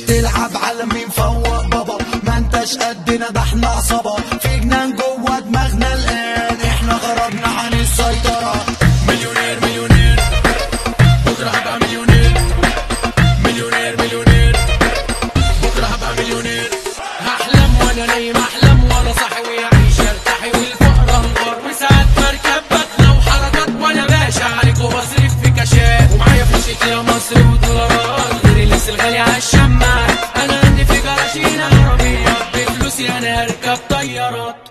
بتلعب على مين فوق بابا ما انتش قدنا ده احنا عصابة في جنان جوه دماغنا الآن احنا غربنا عن السيطرة مليونير مليونير بكره هبقى مليونير مليونير مليونير بكره هبقى مليونير هحلم وانا نايم احلم وانا صاحي ويعيش ارتاحي والفقر انهار وساعات بركب بطلة وحركات وانا باشا عليك وبصرف في كاشات ومعايا فلوس يا مصر ودولارات غير اللبس الغالي عالشماعات انا عندي في جراشين عربية بفلوسي انا هركب طيارات